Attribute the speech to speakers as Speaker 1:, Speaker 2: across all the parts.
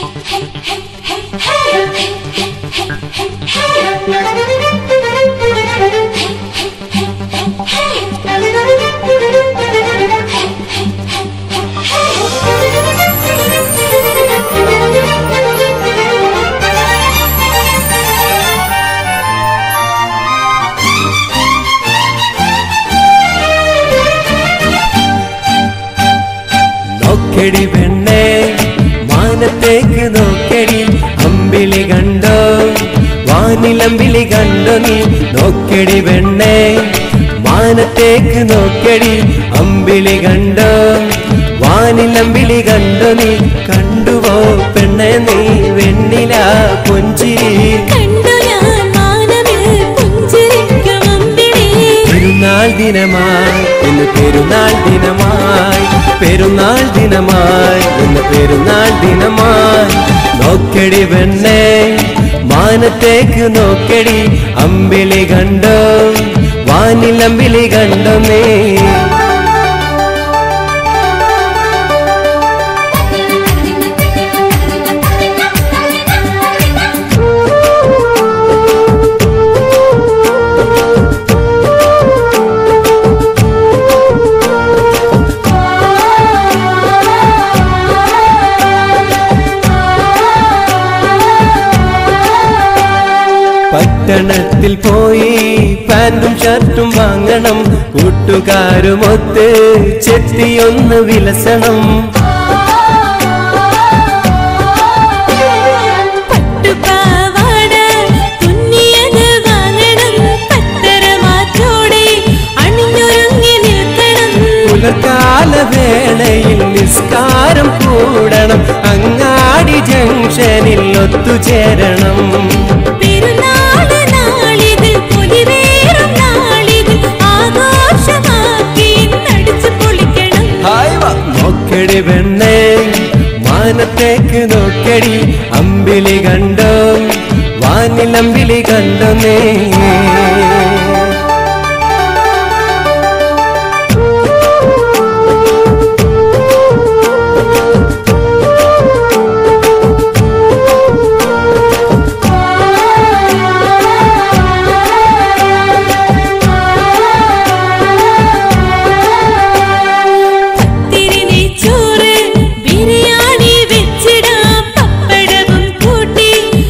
Speaker 1: നോക്കടി പെണ്ണേ മാനത്തേക്ക് നോക്കടി അമ്പിളി കണ്ടോ വാനിലമ്പിളി കണ്ടോ നീ നോക്കടി പെണ്ണേ മാനത്തേക്ക് നോക്കടി അമ്പിളി കണ്ടോ വാനിലമ്പിളി കണ്ടോ നീ കണ്ടുവോ പെണ്ണെ നീ വെണ്ണില പൊഞ്ചിരി
Speaker 2: കണ്ടു ഞാൻ മാനവിൽ പുഞ്ചിരിക്കും അമ്പിളി
Speaker 1: പെരുന്നാൾ ദിനമായി ഇന്ന് പെരുന്നാൾ ദിനമായി പെരുന്നാൾ ദിനമായി ഇന്ന് പെരുന്നാൾ ദിനമായി നോക്കടി പെണ്ണേ മാനത്തേക്ക് നോക്കടി അമ്പിളി കണ്ടോ വാനിലമ്പിളി കണ്ടോ നീ പട്ടണത്തിൽ പോയി പാന്റും ഷർട്ടും വാങ്ങണം കൂട്ടുകാരുമൊത്ത് ചെത്തിയൊന്ന് വിലസണം
Speaker 2: പട്ടുപാവാട തുന്നിയത് വാങ്ങണം പത്തരമാറ്റോടെ അണിഞ്ഞൊരുങ്ങി നിൽക്കണം
Speaker 1: പുലർക്കാല വേളയിൽ നിസ്കാരം കൂടണം അങ്ങാടി ജംഗ്ഷനിൽ ഒത്തുചേരണം
Speaker 2: പെരുന്നാള് നാളിതിൽ പൊലിവേറും നാളിതിൽ ആഘോഷമാക്കി നടിച്ചു പൊളിക്കണം
Speaker 1: ഹായ് വാ. നോക്കടി പെണ്ണേ മാനത്തേക്ക് നോക്കടി അമ്പിളി കണ്ടോ വാനിലമ്പിളി കണ്ടോ നീ
Speaker 2: തിരിനെയ്ച്ചോറ് ബിരിയാണി വെച്ചിടാം പപ്പടവും കൂട്ടി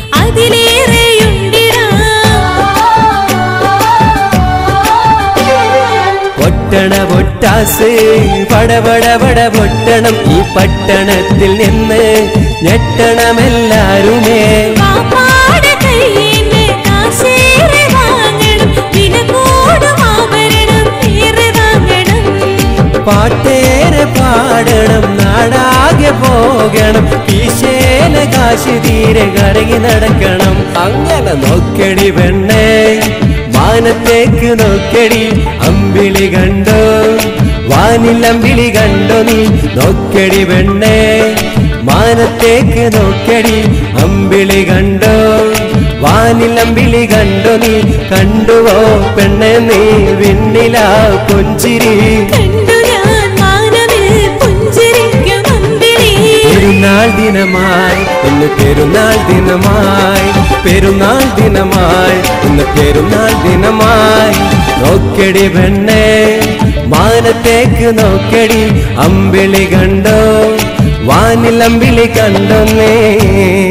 Speaker 2: അതിലേറെയുണ്ടിടാം
Speaker 1: പൊട്ടണ പൊട്ടാസ് പടപട പട പൊട്ടണം ഈ പട്ടണത്തിൽ നിന്ന് ഞെട്ടണമെല്ലാരുമേ
Speaker 2: പാപ്പാടെ കയ്യിന്ന് കാശേറെ വാങ്ങണം വില കൂടും ആഭരണം ഏറെ വാങ്ങണം
Speaker 1: പാട്ടേറെ പാടണം നാടാകെ പോകണം ഈശേന കാശ് തീരെ കറങ്ങി നടക്കണം അങ്ങനെ നോക്കടി പെണ്ണേ മാനത്തേക്ക് നോക്കടി അമ്പിളി കണ്ടോ വാനിലമ്പിളി കണ്ടോ നീ നോക്കടി പെണ്ണേ മാനത്തേക്ക് നോക്കടി അമ്പിളി കണ്ടോ വാനിലമ്പിളി കണ്ടോ നീ കണ്ടുവോ പെണ്ണെ നീ വിണ്ണില പൊഞ്ചിരി
Speaker 2: കണ്ടു ഞാൻ മാനവിൽ പുഞ്ചിരിക്കും അമ്പിളി
Speaker 1: പെരുന്നാൾ ദിനമായി ഇന്ന് പെരുന്നാൾ ദിനമായി പെരുന്നാൾ ദിനമായി ഇന്ന് പെരുന്നാൾ ദിനമായി നോക്കടി പെണ്ണേ മാനത്തേക്ക് നോക്കടി അമ്പിളി കണ്ടോ വാനിലമ്പിളി കണ്ടോ നീ